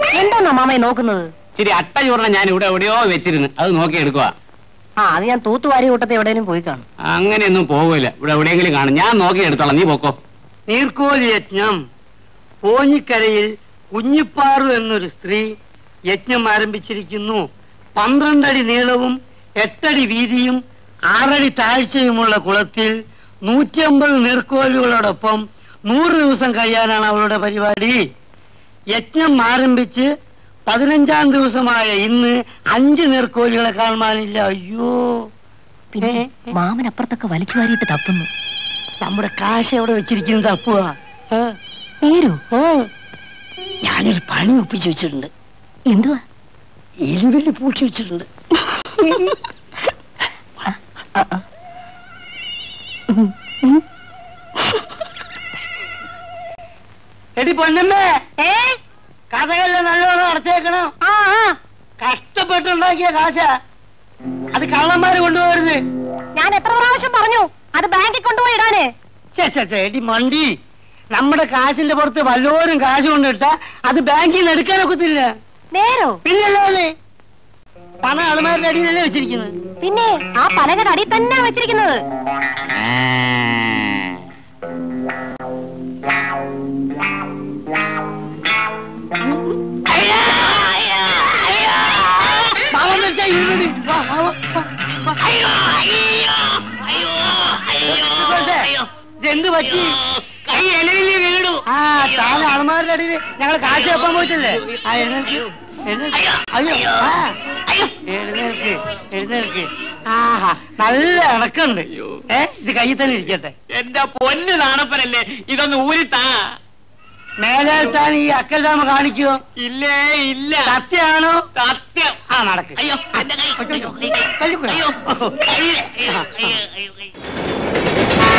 എന്താന്നാ മാമയെ നോക്കുന്നത് ഇച്ചിരി അട്ട ചൂർണം ഞാൻ ഇവിടെ എവിടെയോ വെച്ചിരുന്നു അത് നോക്കി എടുക്കുക ആ അത് ഞാൻ തൂത്തുവാരി കൂട്ടത്തെ എവിടെയെങ്കിലും പോയി കാണും അങ്ങനെയൊന്നും പോകില്ല ഇവിടെ എവിടെയെങ്കിലും കാണും ഞാൻ നോക്കി എടുത്തോളാം നീ പൊക്കോ നീർക്കോലി യജ്ഞം ഓഞ്ഞിക്കരയിൽ കുഞ്ഞിപ്പാറു എന്നൊരു സ്ത്രീ യജ്ഞം ആരംഭിച്ചിരിക്കുന്നു പന്ത്രണ്ടടി നീളവും എട്ടടി വീതിയും ആറടി താഴ്ചയുമുള്ള കുളത്തിൽ നൂറ്റിയമ്പത് നീർക്കോലുകളോടൊപ്പം നൂറ് ദിവസം കഴിയാനാണ് അവളുടെ പരിപാടി യജ്ഞം ആരംഭിച്ച് പതിനഞ്ചാം ദിവസമായ ഇന്ന് അഞ്ച് നീർക്കോലുകളെ കാണാനില്ല അയ്യോ പിന്നെ ഏ? മാമൻ അപ്പുറത്തൊക്കെ വലിച്ചു വാരിയിട്ട് തപ്പുന്നു നമ്മുടെ കാശ് എവിടെ വെച്ചിരിക്കുന്നത് തപ്പുക ഏ? നേരോ ഏ? ഞാനൊരു പണി ഒപ്പിച്ചു വെച്ചിട്ടുണ്ട് എന്തുവാ എലിവെല്ലി പൂട്ടി വെച്ചിട്ടുണ്ട് ആ, ആ. ഉം, ഉം. എടി പൊന്നമ്മേ ഏ കഥകളെല്ലാം നല്ലോണം അടച്ചേക്കണം ആ ആ കഷ്ടപ്പെട്ടുണ്ടാക്കിയ കാശ അത് കള്ളന്മാര് കൊണ്ടുപോകരുത് ഞാൻ എത്ര പ്രാവശ്യം പറഞ്ഞു അത് ബാങ്കിൽ കൊണ്ടുപോയി ഇടാന് ചേ ചേ ചേ എടി മണ്ടി നമ്മുടെ കാശിന്റെ പുറത്ത് വല്ലോരും കാശ് കൊണ്ടിട്ടാ അത് ബാങ്കിൽ നിന്ന് എടുക്കാനൊക്കത്തില്ല നേരോ പിന്നല്ലാതെ പണം ആളുമാരുടെ അടിയിലല്ലേ വെച്ചിരിക്കുന്നത് പിന്നെ ആ പലകയുടെ അടി തന്നെ വെച്ചിരിക്കുന്നത് മാമൻ വെച്ചാ ഇരുടി. വാ, വാ, വാ, വാ, വാ. ഇതുപോലത്തെ, ഇതെന്ത് പറ്റി കൈ ഇലയില് വീണു ആ താൻ ആൾമാരുടെ അടിയിൽ ഞങ്ങൾ കാശ് വെപ്പാൻ പോയിട്ടില്ലേ ആ എഴുന്നേൽക്ക് എഴുന്നേൽക്ക്. അയ്യോ ആ എഴുന്നേൽക്ക് എഴുന്നേൽക്ക് ആഹാ നല്ല ഇണക്കുണ്ട് ഏ ഇത് കയ്യിൽ തന്നെ ഇരിക്കട്ടെ എന്റെ പൊന്ന് നാണപ്പനല്ലേ ഇതൊന്ന് ഊരിത്താ മേലായിട്ടാണ് ഈ അക്കൽ ഡാമ കാണിക്കോ ഇല്ലേ ഇല്ല സത്യാണോ സത്യം ആ നടക്ക് അയ്യോ എന്റെ കൈ അയ്യോ, അയ്യോ, കൈ. കൈ കൂടെ. അയ്യോ കൈ. അയ്യോ, അയ്യോ, അയ്യോ.